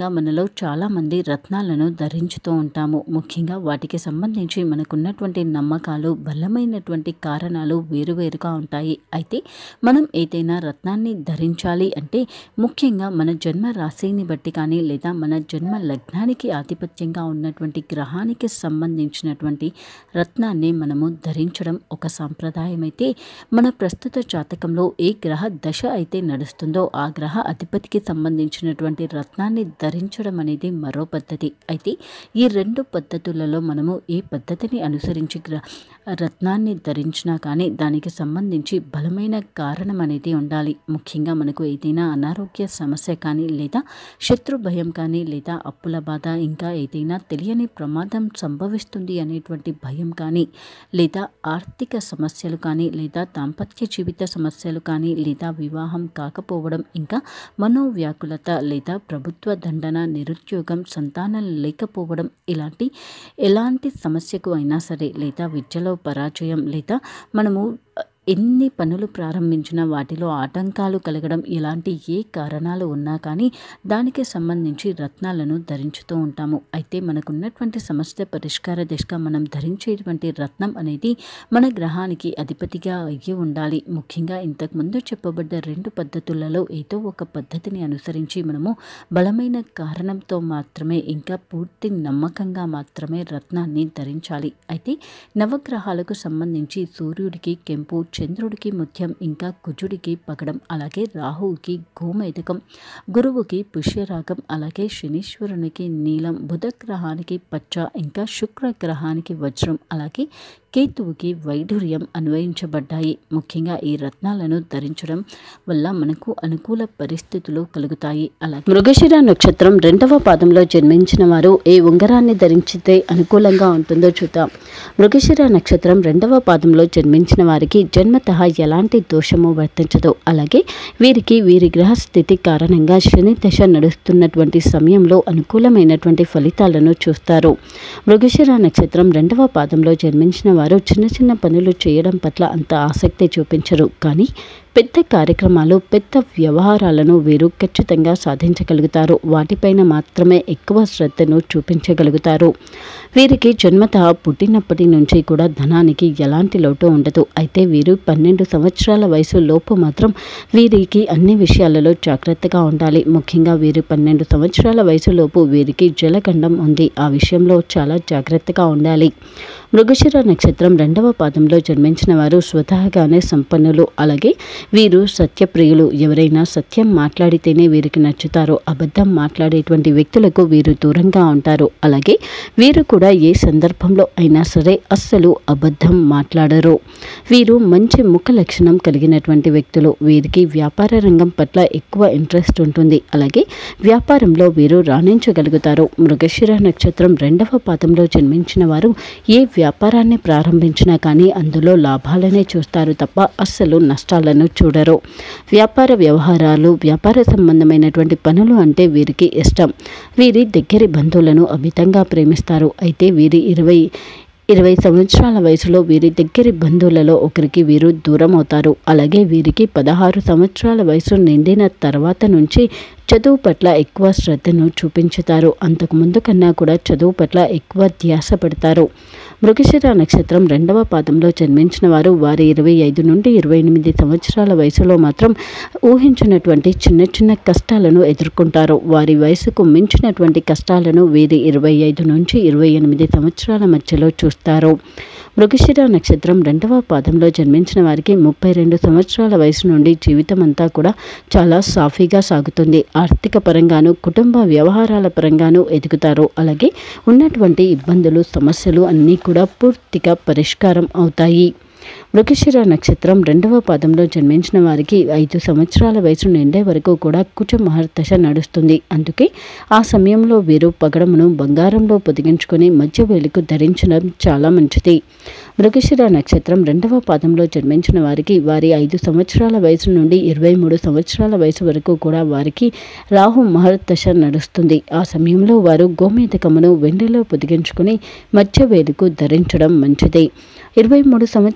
ముఖ్యంగా మనలో చాలామంది రత్నాలను ధరించుతూ ఉంటాము ముఖ్యంగా వాటికి సంబంధించి మనకున్నటువంటి నమ్మకాలు బలమైనటువంటి కారణాలు వేరువేరుగా ఉంటాయి అయితే మనం ఏదైనా రత్నాన్ని ధరించాలి అంటే ముఖ్యంగా మన జన్మ రాశిని బట్టి కానీ లేదా మన జన్మ లగ్నానికి ఆధిపత్యంగా ఉన్నటువంటి గ్రహానికి సంబంధించినటువంటి రత్నాన్ని మనము ధరించడం ఒక సాంప్రదాయం అయితే మన ప్రస్తుత జాతకంలో ఏ గ్రహ దశ అయితే నడుస్తుందో ఆ గ్రహ అధిపతికి సంబంధించినటువంటి రత్నాన్ని ధరించడం అనేది మరో పద్ధతి అయితే ఈ రెండు పద్ధతులలో మనము ఏ పద్ధతిని అనుసరించి గ్ర రత్నాన్ని ధరించినా కానీ దానికి సంబంధించి బలమైన కారణం అనేది ఉండాలి ముఖ్యంగా మనకు ఏదైనా అనారోగ్య సమస్య కానీ లేదా శత్రు భయం కానీ లేదా అప్పుల బాధ ఇంకా ఏదైనా తెలియని ప్రమాదం సంభవిస్తుంది అనేటువంటి భయం కానీ లేదా ఆర్థిక సమస్యలు కానీ లేదా దాంపత్య జీవిత సమస్యలు కానీ లేదా వివాహం కాకపోవడం ఇంకా మనోవ్యాకులత లేదా ప్రభుత్వ దండన నిరుద్యోగం సంతానం లేకపోవడం ఇలాంటి ఎలాంటి సమస్యకు అయినా సరే లేదా విద్యలో పరాజయం లేదా మనము ఎన్ని పనులు ప్రారంభించినా వాటిలో ఆటంకాలు కలగడం ఇలాంటి ఏ కారణాలు ఉన్నా కానీ దానికి సంబంధించి రత్నాలను ధరించుతూ ఉంటాము అయితే మనకున్నటువంటి సమస్య పరిష్కార దిశగా మనం ధరించేటువంటి రత్నం అనేది మన గ్రహానికి అధిపతిగా అయ్యి ఉండాలి ముఖ్యంగా ఇంతకుముందు చెప్పబడ్డ రెండు పద్ధతులలో ఏదో ఒక పద్ధతిని అనుసరించి మనము బలమైన కారణంతో మాత్రమే ఇంకా పూర్తి నమ్మకంగా మాత్రమే రత్నాన్ని ధరించాలి అయితే నవగ్రహాలకు సంబంధించి సూర్యుడికి కెంపు చంద్రుడికి ముత్యం ఇంకా కుజుడికి పగడం అలాగే రాహువుకి గోమేదకం గురువుకి పుష్యరాగం అలాగే శనీశ్వరునికి నీలం బుధ గ్రహానికి పచ్చ ఇంకా శుక్ర గ్రహానికి వజ్రం అలాగే కేతువుకి వైఢూర్యం అన్వయించబడ్డాయి ముఖ్యంగా ఈ రత్నాలను ధరించడం వల్ల మనకు అనుకూల పరిస్థితులు కలుగుతాయి అలాగే మృగశిర నక్షత్రం రెండవ పాదంలో జన్మించిన వారు ఏ ఉంగరాన్ని ధరించితే అనుకూలంగా ఉంటుందో చూద్దాం మృగశిర నక్షత్రం రెండవ పాదంలో జన్మించిన వారికి జన్మత ఎలాంటి దోషము వర్తించదు అలాగే వీరికి వీరి గ్రహ స్థితి కారణంగా శని దశ నడుస్తున్నటువంటి సమయంలో అనుకూలమైనటువంటి ఫలితాలను చూస్తారు మృగశిర నక్షత్రం రెండవ పాదంలో జన్మించిన వారు చిన్న చిన్న పనులు చేయడం పట్ల అంత ఆసక్తి చూపించరు కానీ పెద్ద కార్యక్రమాలు పెద్ద వ్యవహారాలను వీరు ఖచ్చితంగా సాధించగలుగుతారు వాటిపైన మాత్రమే ఎక్కువ శ్రద్ధను చూపించగలుగుతారు వీరికి జన్మత పుట్టినప్పటి నుంచి కూడా ధనానికి ఎలాంటి లోటు ఉండదు అయితే వీరు పన్నెండు సంవత్సరాల వయసు లోపు మాత్రం వీరికి అన్ని విషయాలలో జాగ్రత్తగా ఉండాలి ముఖ్యంగా వీరు పన్నెండు సంవత్సరాల వయసులోపు వీరికి జలగండం ఉంది ఆ విషయంలో చాలా జాగ్రత్తగా ఉండాలి మృగశిర నక్షత్రం రెండవ పాదంలో జన్మించిన వారు స్వతహాగానే సంపన్నులు అలాగే వీరు సత్యప్రియులు ఎవరైనా సత్యం మాట్లాడితేనే వీరికి నచ్చుతారు అబద్ధం మాట్లాడేటువంటి వ్యక్తులకు వీరు దూరంగా ఉంటారు అలాగే వీరు కూడా ఏ సందర్భంలో అయినా సరే అస్సలు అబద్ధం మాట్లాడరు వీరు మంచి ముఖ లక్షణం కలిగినటువంటి వ్యక్తులు వీరికి వ్యాపార రంగం పట్ల ఎక్కువ ఇంట్రెస్ట్ ఉంటుంది అలాగే వ్యాపారంలో వీరు రాణించగలుగుతారు మృగశిర నక్షత్రం రెండవ పాదంలో జన్మించిన వారు ఏ వ్యాపారాన్ని ప్రారంభించినా కానీ అందులో లాభాలనే చూస్తారు తప్ప అస్సలు నష్టాలను చూడరు వ్యాపార వ్యవహారాలు వ్యాపార సంబంధమైనటువంటి పనులు అంటే వీరికి ఇష్టం వీరి దగ్గరి బంధువులను అమితంగా ప్రేమిస్తారు అయితే వీరి ఇరవై ఇరవై సంవత్సరాల వయసులో వీరి దగ్గరి బంధువులలో ఒకరికి వీరు దూరం అవుతారు అలాగే వీరికి పదహారు సంవత్సరాల వయసు నిండిన తర్వాత నుంచి చదువు పట్ల ఎక్కువ శ్రద్ధను చూపించుతారు అంతకు ముందు కన్నా కూడా చదువు పట్ల ఎక్కువ ధ్యాస పెడతారు మృగశిర నక్షత్రం రెండవ పాదంలో జన్మించిన వారు వారి ఇరవై ఐదు నుండి ఇరవై ఎనిమిది సంవత్సరాల వయసులో మాత్రం ఊహించినటువంటి చిన్న చిన్న కష్టాలను ఎదుర్కొంటారు వారి వయసుకు మించినటువంటి కష్టాలను వీరి ఇరవై ఐదు నుంచి ఇరవై ఎనిమిది సంవత్సరాల మధ్యలో చూస్తారు మృగశిర నక్షత్రం రెండవ పాదంలో జన్మించిన వారికి ముప్పై రెండు సంవత్సరాల వయసు నుండి జీవితం అంతా కూడా చాలా సాఫీగా సాగుతుంది ఆర్థిక పరంగాను కుటుంబ వ్యవహారాల పరంగాను ఎదుగుతారు అలాగే ఉన్నటువంటి ఇబ్బందులు సమస్యలు అన్నీ కూడా పూర్తిగా పరిష్కారం అవుతాయి మృగశిర నక్షత్రం రెండవ పాదంలో జన్మించిన వారికి ఐదు సంవత్సరాల వయసు నిండే వరకు కూడా కుచ మహర్దశ నడుస్తుంది అందుకే ఆ సమయంలో వీరు పగడమును బంగారంలో పొదిగించుకొని మధ్య వేలుకు ధరించడం చాలా మంచిది మృగశిర నక్షత్రం రెండవ పాదంలో జన్మించిన వారికి వారి ఐదు సంవత్సరాల వయసు నుండి ఇరవై మూడు సంవత్సరాల వయసు వరకు కూడా వారికి రాహు మహర్దశ నడుస్తుంది ఆ సమయంలో వారు గోమేధకమును వెండిలో పొదిగించుకొని మధ్య వేలుకు ధరించడం మంచిది ఇరవై మూడు సంవత్సరాల వయసు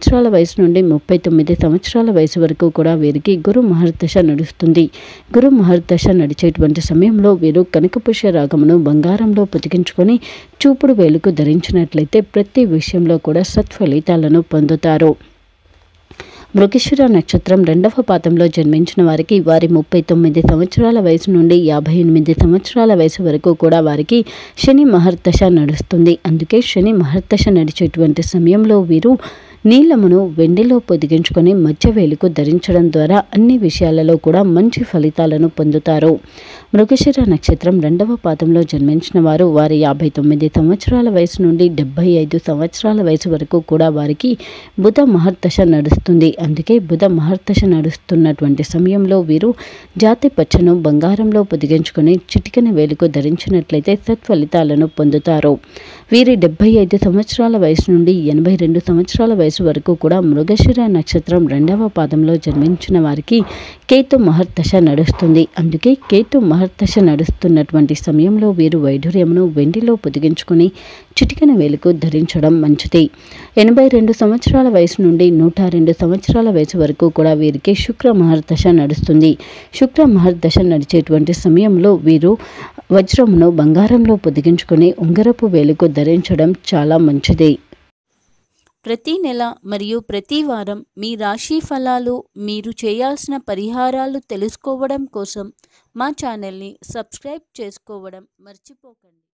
వయసు నుండి ముప్పై తొమ్మిది సంవత్సరాల వయసు వరకు కూడా వీరికి గురు మహర్దశ నడుస్తుంది గురు మహర్దశ నడిచేటువంటి సమయంలో వీరు కనకపుష్య రాగమును బంగారంలో పొతికించుకొని చూపుడు వేలుకు ధరించినట్లయితే ప్రతి విషయంలో కూడా సత్ఫలితాలను పొందుతారు మృగశిర నక్షత్రం రెండవ పాదంలో జన్మించిన వారికి వారి ముప్పై తొమ్మిది సంవత్సరాల వయసు నుండి యాభై ఎనిమిది సంవత్సరాల వయసు వరకు కూడా వారికి శని మహర్దశ నడుస్తుంది అందుకే శని మహర్దశ నడిచేటువంటి సమయంలో వీరు నీలమును వెండిలో పొదిగించుకొని మధ్య వేలుకు ధరించడం ద్వారా అన్ని విషయాలలో కూడా మంచి ఫలితాలను పొందుతారు మృగశిర నక్షత్రం రెండవ పాదంలో జన్మించిన వారు వారి యాభై తొమ్మిది సంవత్సరాల వయసు నుండి డెబ్బై ఐదు సంవత్సరాల వయసు వరకు కూడా వారికి బుధ మహర్దశ నడుస్తుంది అందుకే బుధ మహర్దశ నడుస్తున్నటువంటి సమయంలో వీరు జాతి పచ్చను బంగారంలో పొదిగించుకొని చిటికెన వేలుకు ధరించినట్లయితే సత్ఫలితాలను పొందుతారు వీరి డెబ్బై ఐదు సంవత్సరాల వయసు నుండి ఎనభై రెండు సంవత్సరాల వయసు వరకు కూడా మృగశిర నక్షత్రం రెండవ పాదంలో జన్మించిన వారికి కేతు మహర్దశ నడుస్తుంది అందుకే కేతు మహర్దశ నడుస్తున్నటువంటి సమయంలో వీరు వైఢూర్యమును వెండిలో పొదిగించుకొని చిటికెన వేలుకు ధరించడం మంచిది ఎనభై రెండు సంవత్సరాల వయసు నుండి నూట రెండు సంవత్సరాల వయసు వరకు కూడా వీరికి శుక్ర మహర్దశ నడుస్తుంది శుక్ర మహర్దశ నడిచేటువంటి సమయంలో వీరు వజ్రమును బంగారంలో పొదిగించుకొని ఉంగరపు వేలుకు ధరించడం చాలా మంచిది ప్రతి నెల మరియు ప్రతి వారం మీ రాశి ఫలాలు మీరు చేయాల్సిన పరిహారాలు తెలుసుకోవడం కోసం మా ఛానల్ని సబ్స్క్రైబ్ చేసుకోవడం మర్చిపోకండి